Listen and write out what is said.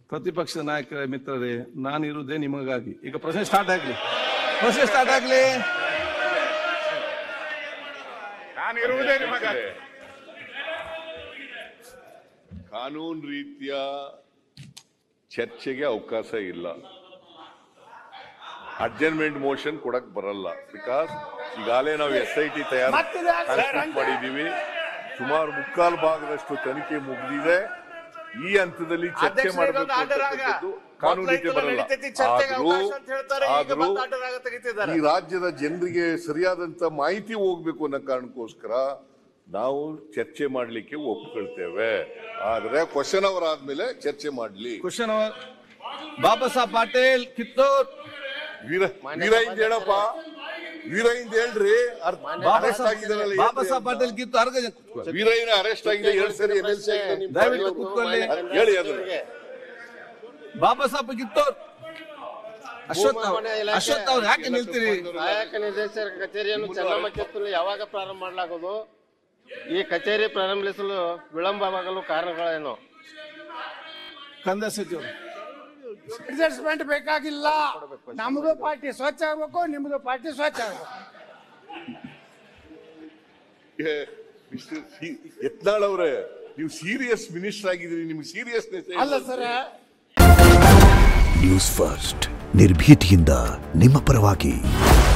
ಪ್ರತಿಪಕ್ಷ ನಾಯಕರ ಮಿತ್ರರೇ ನಾನಿರುವುದೇ ನಿಮಗಾಗಿ ಈಗ ಪ್ರಶ್ನೆ ಸ್ಟಾರ್ಟ್ ಆಗ್ಲಿ ಪ್ರಶ್ನೆ ಸ್ಟಾರ್ಟ್ ಆಗ್ಲಿ ನಾನು ಇರುವುದೇ ನಿಮಗಾಗಿ ಕಾನೂನು ರೀತಿಯ ಚರ್ಚೆಗೆ ಅವಕಾಶ ಇಲ್ಲ ಅಡ್ಜರ್ಮೆಂಟ್ ಮೋಷನ್ ಕೊಡಕ್ ಬರಲ್ಲ ಬಿಕಾಸ್ ಈಗಾಗಲೇ ನಾವು ಎಸ್ ಐ ಟಿ ತಯಾರು ಕಾನ್ಸ್ಟಿಟ್ಯೂಟ್ ಮಾಡಿದೀವಿ ಸುಮಾರು ಮುಕ್ಕಾಲು ಭಾಗದಷ್ಟು ತನಿಖೆ ಮುಗಿದಿದೆ ಈ ಹಂತದಲ್ಲಿ ಚರ್ಚೆ ಅಧ್ಯಕ್ಷರೇ, ಮಾಡಬೇಕು ಇದೊಂದು ಅಡ್ಡರಾಗ. ಅಂತಕ್ಕಂಥದ್ದು ಕಾನೂನು ರೀತಿ ಮೊದ್ಲು ಬರಲ್ಲ ನಡೀತೈತಿ ಚರ್ಚೆಗೆ ಆದ್ರೂ ಅವಕಾಶ ಅಂತ ಹೇಳ್ತಾರೆ, ಈಗ ಆದ್ರೂ ಮತ್ತೆ ಅಡ್ಡರಾಗ ತೆಗಿತಿದ್ದಾರೆ. ಈ ರಾಜ್ಯದ ಜನರಿಗೆ ಸರಿಯಾದಂತ ಮಾಹಿತಿ ಹೋಗ್ಬೇಕು ಅನ್ನೋ ಕಾರಣಕ್ಕೋಸ್ಕರ ನಾವು ಚರ್ಚೆ ಮಾಡ್ಲಿಕ್ಕೆ ಒಪ್ಕೊಳ್ತೇವೆ ಆದ್ರೆ ಕ್ವಶನ್ ಅವರ್ ಆದ್ಮೇಲೆ ಚರ್ಚೆ ಮಾಡ್ಲಿ ಕ್ವಶನ್ ಬಾಬಾ ಸಾಹೇಬ್ ಪಾಟೇಲ್ ಕಿತ್ತೂರ್ ವೀರ ವೀರೈಂದ್ ಹೇಳಪ್ಪ ವೀರೈಂದ್ ಹೇಳ್ರಿ ಅರ್- ಬಾಬಾ arrest ಸಾಹೇಬ್ ಆಗಿದಾರಲ್ಲ, ಬಾಬಾ ಏನ್ರಿ ಸಾಹೇಬ್ ಅಂತ? ಪಾಟೇಲ್ ಕಿತ್ತೂರ್ ಅರ್ಗ ಜನ ಕೂತ್ಕೊಳ್ಳಿ. ವೀರಯ್ಯನ ಅರೆಸ್ಟ್ ಆಗಿದೆ ಎರಡು ಸರಿ ಎಮ್ ಎಲ್ ಸಿ ದಯವಿಟ್ಟು ಕೂತ್ಕೊಳ್ಳಿ ಹೇಳಿ ಅದನ್ನ ಬಾಬಾ ಸಾಹೇಬ್ ಕಿತ್ತೂರ್ ಅಶ್ವಥ್ ಅವ್ರು ಭೂಮಾಪನ ಇಲಾಖೆ- ಅಶ್ವಥ್ ಅವ್ರು ಯಾಕೆ ನಿಲ್ತೀರಿ ಸಹಾಯಕ ನಿರ್ದೇಶಕರ ಕಚೇರಿಯನ್ನು ಚನ್ನಮಕ್ಕೆತ್ತಲು ಯಾವಾಗ ಪ್ರಾರಂಭ ಮಾಡಲಾಗುವುದು ಈ ಕಚೇರಿ ಪ್ರಾರಂಭಿಸಲು ವಿಳಂಬವಾಗಲು ಕಾರಣಗಳೇನು ಕಂದಾಯ ಸಚಿವರು ಅಡ್ಜಸ್ಟ್ಮೆಂಟ್ ಬೇಕಾಗಿಲ್ಲ ನಮ್ದು ಪಾರ್ಟಿ ಸ್ವಚ್ಛ ಆಗ್ಬೇಕು ನಿಮ್ದು ಪಾರ್ಟಿ ಸ್ವಚ್ಛ ಆಗ್ಬೇಕು ಏ, ಮಿಸ್ಟರ್ ಸಿ- ಯತ್ನಾಳ್ ಅವರೇ ನೀವು ಸೀರಿಯಸ್ ಮಿನಿಸ್ಟರ್ ಆಗಿದ್ದೀರಿ ನಿಮ್ಗೆ ಸೀರಿಯಸ್ನೆಸ್ ಅಲ್ಲ ಸರ್ ನ್ಯೂಸ್ ಫಸ್ಟ್ ನಿರ್ಭೀತಿಯಿಂದ ನಿಮ್ಮ ಪರವಾಗಿ